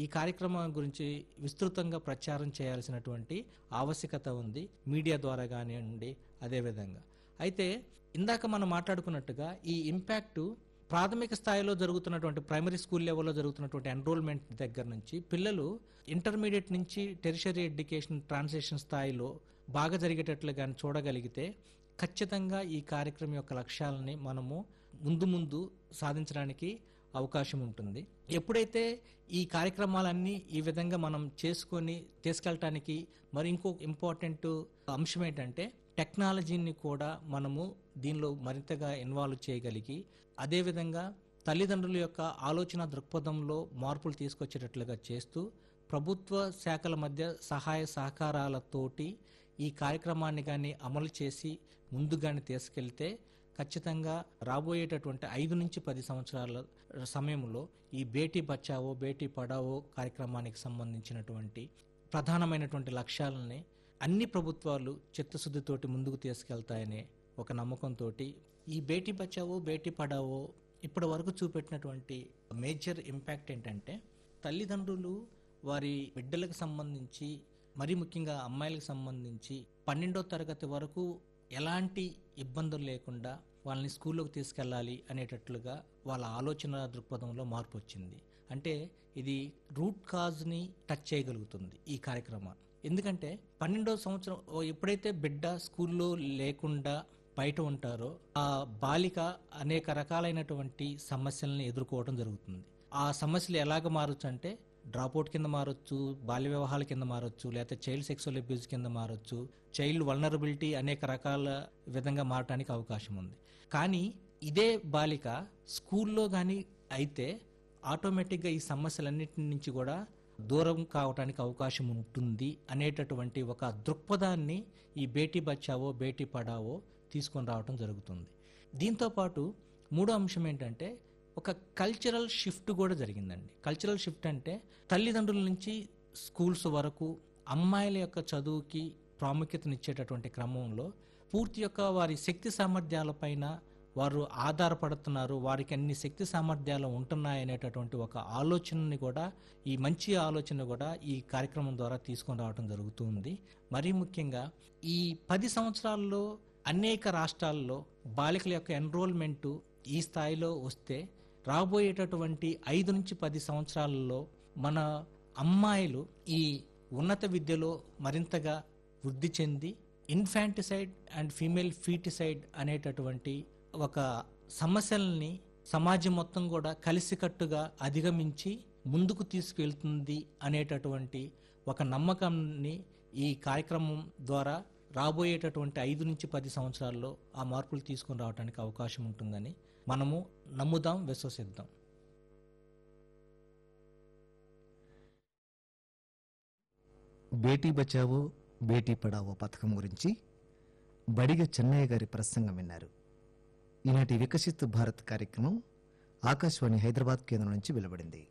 ఈ కార్యక్రమం గురించి విస్తృతంగా ప్రచారం చేయాల్సినటువంటి ఆవశ్యకత ఉంది మీడియా ద్వారా కానివ్వండి అదేవిధంగా అయితే ఇందాక మనం మాట్లాడుకున్నట్టుగా ఈ ఇంపాక్ట్ ప్రాథమిక స్థాయిలో జరుగుతున్నటువంటి ప్రైమరీ స్కూల్ లెవెల్లో జరుగుతున్నటువంటి ఎన్రోల్మెంట్ దగ్గర నుంచి పిల్లలు ఇంటర్మీడియట్ నుంచి టెరిషరీ ఎడ్యుకేషన్ ట్రాన్సిషన్ స్థాయిలో బాగా జరిగేటట్లు కానీ చూడగలిగితే ఖచ్చితంగా ఈ కార్యక్రమం యొక్క లక్ష్యాలని మనము ముందు ముందు సాధించడానికి అవకాశం ఉంటుంది ఎప్పుడైతే ఈ కార్యక్రమాలన్నీ ఈ విధంగా మనం చేసుకొని తీసుకెళ్ళటానికి మరి ఇంకో ఇంపార్టెంట్ అంశం ఏంటంటే టెక్నాలజీని కూడా మనము దీనిలో మరింతగా ఇన్వాల్వ్ చేయగలిగి అదేవిధంగా తల్లిదండ్రుల యొక్క ఆలోచన దృక్పథంలో మార్పులు తీసుకొచ్చేటట్లుగా చేస్తూ ప్రభుత్వ శాఖల మధ్య సహాయ సహకారాలతోటి ఈ కార్యక్రమాన్ని కానీ అమలు చేసి ముందుగానే తీసుకెళ్తే ఖచ్చితంగా రాబోయేటటువంటి ఐదు నుంచి పది సంవత్సరాల సమయంలో ఈ బేటీ బచావో బేటీ పడావో కార్యక్రమానికి సంబంధించినటువంటి ప్రధానమైనటువంటి లక్ష్యాలని అన్ని ప్రభుత్వాలు చిత్తశుద్ధితోటి ముందుకు తీసుకెళ్తాయనే ఒక నమ్మకంతో ఈ బేటీ బచావో బేటీ పడావో ఇప్పటి వరకు చూపెట్టినటువంటి మేజర్ ఇంపాక్ట్ ఏంటంటే తల్లిదండ్రులు వారి బిడ్డలకు సంబంధించి మరి ముఖ్యంగా అమ్మాయిలకు సంబంధించి పన్నెండో తరగతి వరకు ఎలాంటి ఇబ్బందులు లేకుండా వాళ్ళని స్కూల్లోకి తీసుకెళ్ళాలి అనేటట్లుగా వాళ్ళ ఆలోచన దృక్పథంలో మార్పు వచ్చింది అంటే ఇది రూట్ కాజ్ని టచ్ చేయగలుగుతుంది ఈ కార్యక్రమం ఎందుకంటే పన్నెండో సంవత్సరం ఓ ఎప్పుడైతే బిడ్డ స్కూల్లో లేకుండా బయట ఉంటారో ఆ బాలిక అనేక రకాలైనటువంటి సమస్యలను ఎదుర్కోవడం జరుగుతుంది ఆ సమస్యలు ఎలాగ మారొచ్చు అంటే డ్రాప్అవుట్ కింద మారొచ్చు బాల్య వివాహాల కింద మారొచ్చు లేకపోతే చైల్డ్ సెక్సువల్ అబ్యూస్ కింద మారొచ్చు చైల్డ్ వల్నరబిలిటీ అనేక రకాల విధంగా మారటానికి అవకాశం ఉంది కానీ ఇదే బాలిక స్కూల్లో కానీ అయితే ఆటోమేటిక్గా ఈ సమస్యలన్నిటి నుంచి కూడా దూరం కావటానికి అవకాశం ఉంటుంది అనేటటువంటి ఒక దృక్పథాన్ని ఈ బేటీ బచావో బేటీ పడావో తీసుకొని రావటం జరుగుతుంది దీంతోపాటు మూడో అంశం ఏంటంటే ఒక కల్చరల్ షిఫ్ట్ కూడా జరిగిందండి కల్చరల్ షిఫ్ట్ అంటే తల్లిదండ్రుల నుంచి స్కూల్స్ వరకు అమ్మాయిల యొక్క చదువుకి ప్రాముఖ్యతనిచ్చేటటువంటి క్రమంలో పూర్తి యొక్క వారి శక్తి సామర్థ్యాలపైన వారు ఆధారపడుతున్నారు వారికి అన్ని శక్తి సామర్థ్యాలు ఉంటున్నాయనేటటువంటి ఒక ఆలోచనని కూడా ఈ మంచి ఆలోచన కూడా ఈ కార్యక్రమం ద్వారా తీసుకొని రావడం జరుగుతుంది మరీ ముఖ్యంగా ఈ పది సంవత్సరాల్లో అనేక రాష్ట్రాల్లో బాలికల యొక్క ఎన్రోల్మెంట్ ఈ స్థాయిలో వస్తే రాబోయేటటువంటి ఐదు నుంచి పది సంవత్సరాలలో మన అమ్మాయిలు ఈ ఉన్నత విద్యలో మరింతగా వృద్ధి చెంది ఇన్ఫాంటిసైడ్ అండ్ ఫీమేల్ ఫీటిసైడ్ అనేటటువంటి ఒక సమస్యల్ని సమాజం మొత్తం కూడా కలిసికట్టుగా అధిగమించి ముందుకు తీసుకెళ్తుంది అనేటటువంటి ఒక నమ్మకాన్ని ఈ కార్యక్రమం ద్వారా రాబోయేటటువంటి ఐదు నుంచి పది సంవత్సరాల్లో ఆ మార్పులు తీసుకొని రావడానికి అవకాశం ఉంటుందని మనము నమ్ముదాం విశ్వసిద్దాం బేటీ బచావో బేటీ పడావో పథకం గురించి బడిగ చెన్నయ్య గారి ప్రసంగం విన్నారు ఈనాటి వికసిత్ భారత్ కార్యక్రమం ఆకాశవాణి హైదరాబాద్ కేంద్రం నుంచి వెలువడింది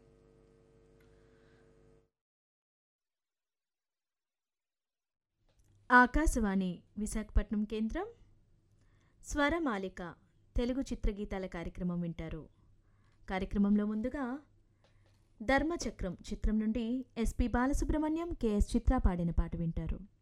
ఆకాశవాణి విశాఖపట్నం కేంద్రం స్వరమాలిక తెలుగు చిత్రగీతాల కార్యక్రమం వింటారు కార్యక్రమంలో ముందుగా ధర్మచక్రం చిత్రం నుండి ఎస్పి బాలసుబ్రహ్మణ్యం కెఎస్ చిత్ర పాడిన పాట వింటారు